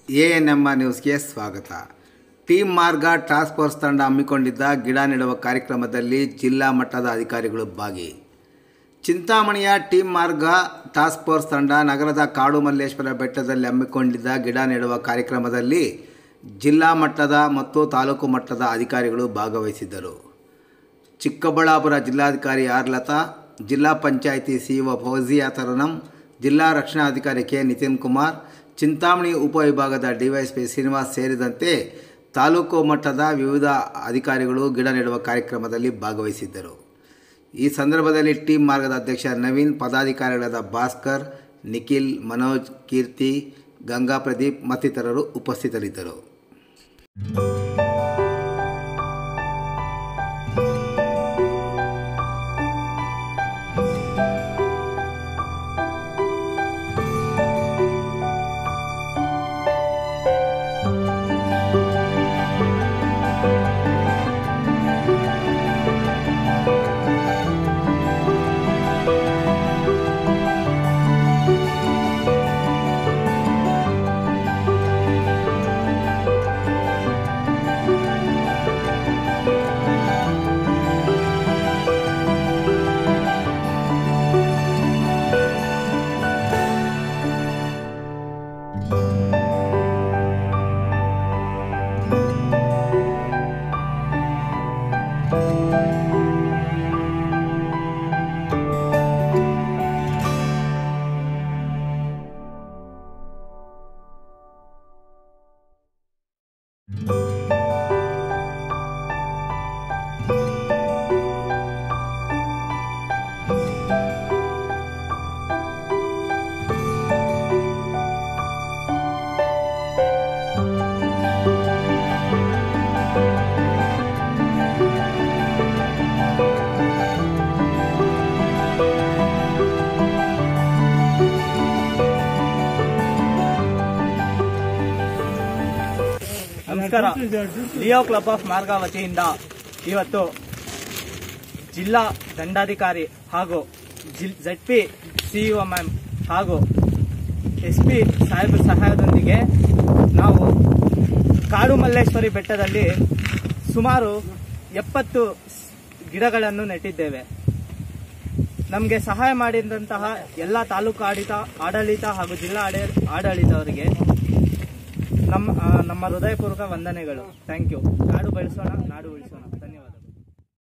A N M ನ್ಯೂಸ್ಗೆ ಸ್ವಾಗತ team ಮಾರ್ಗ ಟಾಸ್ಕ್ ಫೋರ್ಸ್ ತಂಡ ಹಮ್ಮಿಕೊಂಡಿದ್ದ ಗಿಡ ನೆಡುವ ಕಾರ್ಯಕ್ರಮದಲ್ಲಿ ಜಿಲ್ಲಾ ಮಟ್ಟದ ಅಧಿಕಾರಿಗಳು ಭಾಗಿ ಚಿಂತಾಮಣಿಯ ಟೀಮ್ ಮಾರ್ಗ ಟಾಸ್ಕ್ ಫೋರ್ಸ್ ತಂಡ ನಗರದ ಕಾಡು ಮಲ್ಲೇಶ್ವರ ಬೆಟ್ಟದಲ್ಲಿ ಹಮ್ಮಿಕೊಂಡಿದ್ದ ಗಿಡ ನೆಡುವ ಕಾರ್ಯಕ್ರಮದಲ್ಲಿ ಜಿಲ್ಲಾ ಮಟ್ಟದ ಮತ್ತು ತಾಲೂಕು ಮಟ್ಟದ ಅಧಿಕಾರಿಗಳು ಭಾಗವಹಿಸಿದ್ದರು ಚಿಕ್ಕಬಳ್ಳಾಪುರ ಜಿಲ್ಲಾಧಿಕಾರಿ ಆರ್ ಲತಾ ಜಿಲ್ಲಾ ಪಂಚಾಯಿತಿ ಸಿಇಒ ಫೌಜಿಯಾ ತರನಂ ಜಿಲ್ಲಾ ರಕ್ಷಣಾಧಿಕಾರಿ ಕೆ ನಿತಿನ್ ಕುಮಾರ್ ಚಿಂತಾಮಣಿ ಉಪವಿಭಾಗದ ಡಿವೈಎಸ್ಪಿ ಶ್ರೀನಿವಾಸ್ ಸೇರಿದಂತೆ ತಾಲೂಕು ಮಟ್ಟದ ವಿವಿಧ ಅಧಿಕಾರಿಗಳು ಗಿಡ ನೆಡುವ ಕಾರ್ಯಕ್ರಮದಲ್ಲಿ ಭಾಗವಹಿಸಿದ್ದರು ಈ ಸಂದರ್ಭದಲ್ಲಿ ಟೀಮ್ ಮಾರ್ಗದ ಅಧ್ಯಕ್ಷ ನವೀನ್ ಪದಾಧಿಕಾರಿಗಳಾದ ಭಾಸ್ಕರ್ ನಿಖಿಲ್ ಮನೋಜ್ ಕೀರ್ತಿ ಗಂಗಾ ಪ್ರದೀಪ್ ಮತ್ತಿತರರು ಉಪಸ್ಥಿತರಿದ್ದರು ನಮಸ್ಕಾರ ಲಿಯೋ ಕ್ಲಬ್ ಆಫ್ ಮಾರ್ಗ ವತಿಯಿಂದ ಇವತ್ತು ಜಿಲ್ಲಾ ದಂಡಾಧಿಕಾರಿ ಹಾಗೂ ಜೆಡ್ ಪಿ ಸಿಇಒ ಮ್ಯಾಮ್ ಹಾಗೂ ಎಸ್ ಪಿ ಸಾಹೇಬ್ ಸಹಾಯದೊಂದಿಗೆ ನಾವು ಕಾಡು ಮಲ್ಲೇಶ್ವರಿ ಬೆಟ್ಟದಲ್ಲಿ ಸುಮಾರು ಎಪ್ಪತ್ತು ಗಿಡಗಳನ್ನು ನೆಟ್ಟಿದ್ದೇವೆ ನಮಗೆ ಸಹಾಯ ಮಾಡಿದಂತಹ ಎಲ್ಲ ತಾಲೂಕು ಆಡಳಿತ ಆಡಳಿತ ಹಾಗೂ ಜಿಲ್ಲಾ ಆಡ- ಆಡಳಿತವರಿಗೆ ನಮ್ಮ ಆ, ನಮ್ಮ ಹೃದಯಪೂರ್ವಕ ವಂದನೆಗಳು ಥ್ಯಾಂಕ್ ಯು ನಾಡು ಬೆಳೆಸೋಣ ನಾಡು ಉಳಿಸೋಣ